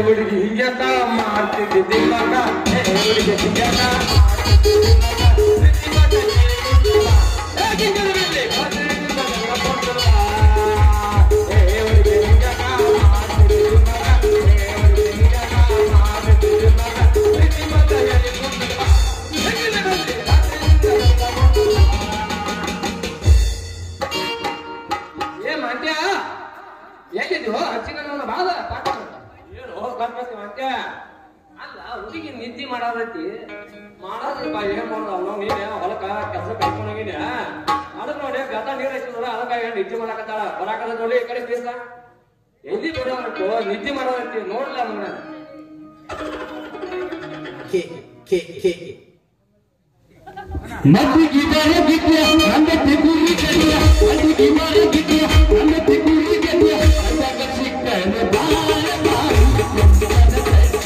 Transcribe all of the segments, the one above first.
ಹುಡುಗಿ ಹಿಂಗ್ಯಾಕ ಮಾಡ್ತಿದ್ದಿ ದಿಮಾಕ ಏ ಹುಡುಗಿ ಹಿಂಗ್ಯಾಕ ಮಾಡ್ತಿದ್ದಿ ದಿಮಾಕ ಪ್ರೀತಿ ಮಾಡ ಏ ಗಿಂಗರ ಬಿಲ್ಲಿ ಭದ್ರಗಿಂದ ಜಗಳ ಕೊಡ್ತದ ಏ ಹುಡುಗಿ ಹಿಂಗ್ಯಾಕ ಮಾಡ್ತಿದ್ದಿ ದಿಮಾಕ ಏ ಹುಡುಗಿ ಹಿಂಗ್ಯಾಕ ಮಾಡ್ತಿದ್ದಿ ದಿಮಾಕ ಪ್ರೀತಿ ಮಾಡ ಹೇಳಿ ಕೊಡ್ತದ ಗಿಂಗರ ಬಿಲ್ಲಿ ಭದ್ರಗಿಂದ ಜಗಳ ಕೊಡ್ತದ ಏ ಮಂಡ್ಯ ಹೇಗಿದ್ಯೋ ಹಚ್ಚಿನ ಬಾದ ಏನು ಬರ್ಬೇಕು ಮಂಡ್ಯ ಅಲ್ಲ ಹುಡುಗಿ ನಿದ್ದೆ ಮಾಡೋದೈತಿ ಮಾಡೋದಪ್ಪ ಏನ್ ಮಾಡೋದು ನೀನೆ ಹೊಲಕ್ಕ ಕೆಲಸ ಕಳ್ಕೊಂಡೋಗಿನ ಅದಕ್ಕೆ ನೋಡಿ ಗತ ನೀರ್ ಹಚ್ಚಿದ್ರ ಅದಕ್ಕಾಗಿ ನಿದ್ದೆ ಮಾಡಕತ್ತಾಳ ಬರಾಕದ ನೋಡಿ ಈ ಕಡೆ ಬೀಸ ಎಲ್ಲಿ ಬಿಡೋಬೇಕು ನಿದ್ದೆ ಮಾಡೋದೈತಿ ನೋಡ್ಲ ಅವನ್ನ ಮದ್ದಿಗೆ ಬರಗಿದ್ಯ ನಂದಕ್ಕೆ ಗುರಿ ಗಡಿಯ ಮದ್ದಿಗೆ ಬರಗಿದ್ಯ ನಂದಕ್ಕೆ ಗುರಿ ಗಡಿಯ ಅಂದಾಗ ಸಿಕ್ಕನ ಬಾಳ ಬಾಳ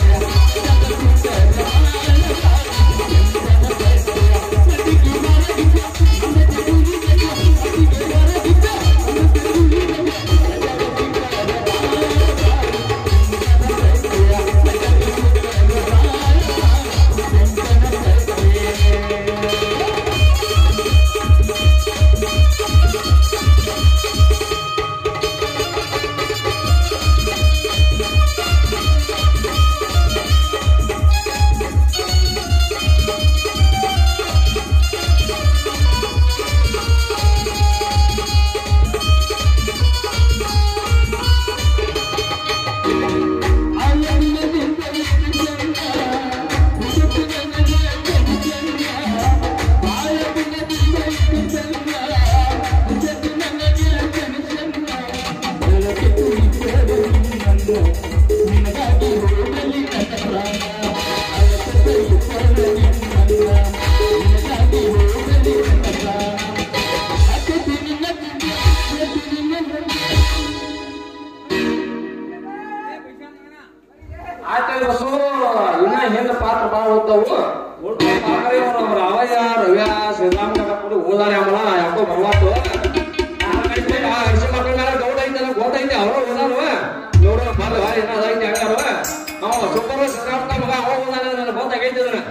ಆಯ್ತು ಬಸ್ಸು ಇನ್ನ ಹಿಂದ ಪಾತ್ರ ಬಾಳ ಓದ್ತಾವು ಉಳ್ದ ಪಾತ್ರ ಇವ್ರು ಅವ್ರ ಅವಯ್ಯ ರವ್ಯ ಶ್ರೀರಾಮ್ ಕಡೆ ಓದಾರೆ ಅಮ್ಮನ ಯಾಕೋ ಬರ್ವಾತು ಮಕ್ಕಳ ಮೇಲೆ ಗೌಡ ಐತಲ್ಲ ಗೋಟ ಐತೆ ಅವ್ರ ಓದಾರು ನೋಡೋಣ ಬರ್ಲ ಏನ ಅದೈತೆ ಹಂಗಾರು ಅವ ಸೂಪರ್ ಶ್ರೀರಾಮ್ ಮಗ ಅವ ಓದಾನ ನನ್ನ ಗೋತ ಆಗೈತೆ ಅದನ್ನ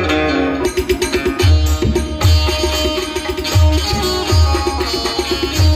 ಿ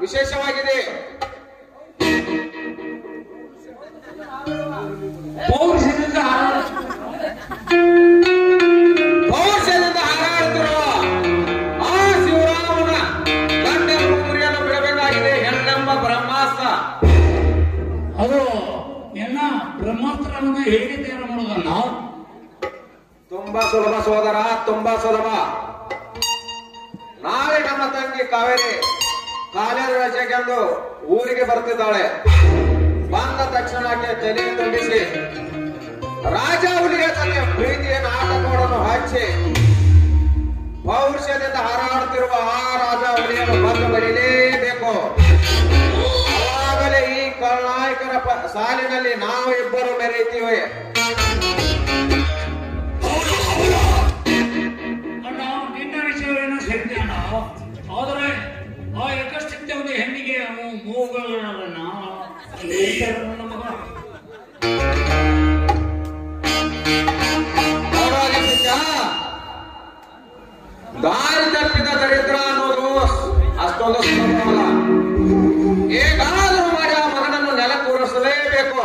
ವಿಶೇಷವಾಗಿದೆ ಪೌರುಷದಿಂದ ಹಾರಾಡ- ಪೌರುಷದಿಂದ ಹಾರಾಡುತ್ತಿರುವ ಆ ಶಿವರಾಮನ ಗಂಡ ಮುರಿಯನ್ನು ಬಿಡಬೇಕಾಗಿದೆ ಹೆಣ್ಣೆಂಬ ಬ್ರಹ್ಮಾಸ್ತ್ರ ಅದು ಎಲ್ಲ ಬ್ರಹ್ಮಾಸ್ತ್ರವನ್ನು ಹೇಗೆ ತಯಾರು ಮಾಡೋದನ್ನ ತುಂಬಾ ಸುಲಭ ಸೋದರ ತುಂಬಾ ಸುಲಭ ನಾಳೆ ನಮ್ಮ ತಂಗಿ ಕಾವೇರಿ ಕಾಲೇಜು ರಜೆಗೆಂದು ಊರಿಗೆ ಬರ್ತಿದ್ದಾಳೆ ಬಂದ ತಕ್ಷಣ ಆಕೆ ತಲೆ ತುಂಬಿಸಿ ರಾಜ ಹುಲಿಗೆ ತನ್ನ ಪ್ರೀತಿಯ ನಾಟಕವನ್ನು ಹಚ್ಚಿ ಪೌರುಷದಿಂದ ಹಾರಾಡುತ್ತಿರುವ ಆ ರಾಜ ಹುಲಿಯನ್ನು ಬಂದು ಬರೀಲೇಬೇಕು ಆವಾಗಲೇ ಈ ಖಳನಾಯಕನ ಪ- ಸಾಲಿನಲ್ಲಿ ನಾವು ಇಬ್ಬರು ಮೆರೆಯುತ್ತೀವಿ ಅಣ್ಣ ನಿನ್ನ ವಿಷಯವೇನು ಸತ್ಯ ಅಣ್ಣ ಆದರೆ ಆ ಏಕಸ್ಥಿತ್ಯ ಒಂದು ಹೆಣ್ಣಿಗೆ ಮೂಗುಗಳನ್ನ ನನ್ನ ಮಗ ನೋಡೋದು ನಿಜ. ದಾರಿ ತಪ್ಪಿದ ದರಿದ್ರ ಅನ್ನೋದು ಅಷ್ಟೊಂದು ಸುಲಭವಲ್ಲ ಹೇಗಾದರೂ ಮಾಡಿ ಆ ಮಗನನ್ನು ನೆಲ ಕೂರಿಸಲೇಬೇಕು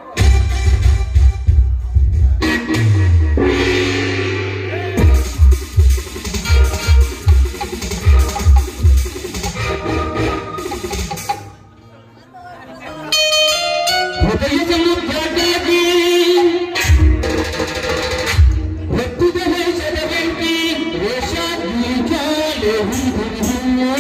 ಹೃದಯದ ಮುದ್ದಾಗಿ ಹೊತ್ತಿದ ವೇಷದ ಬೆಂಕಿ ವೇಷ ಬೀಜಾಲೆ ಹುಡುಗಿಯೇ.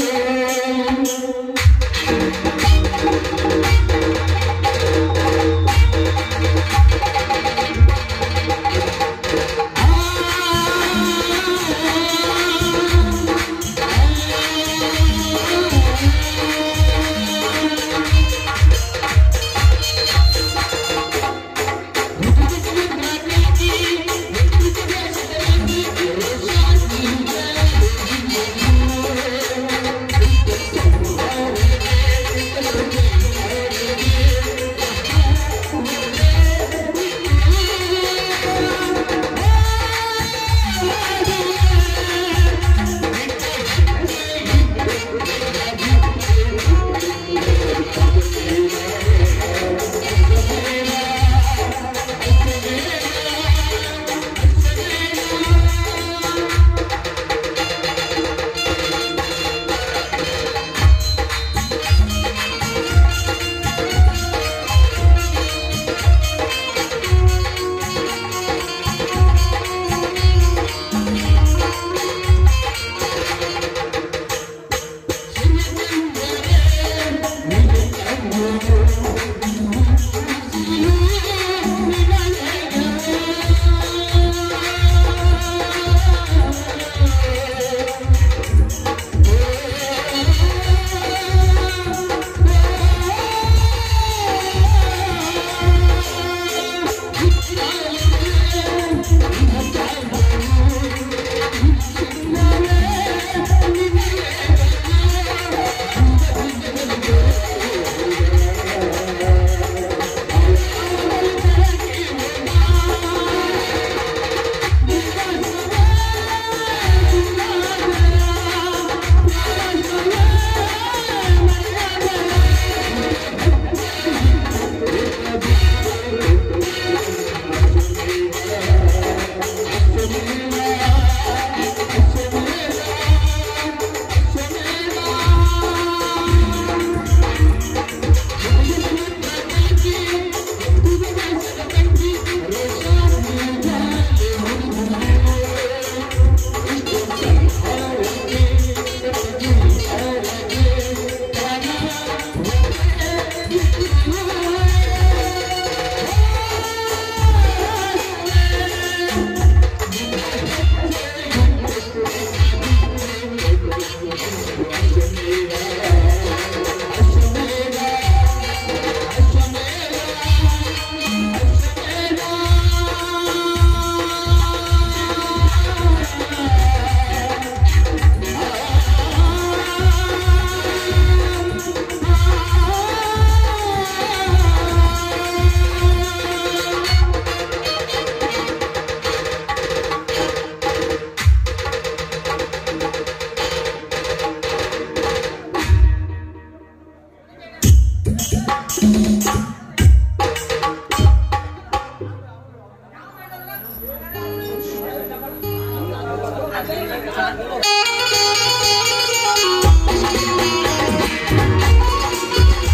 Thank you.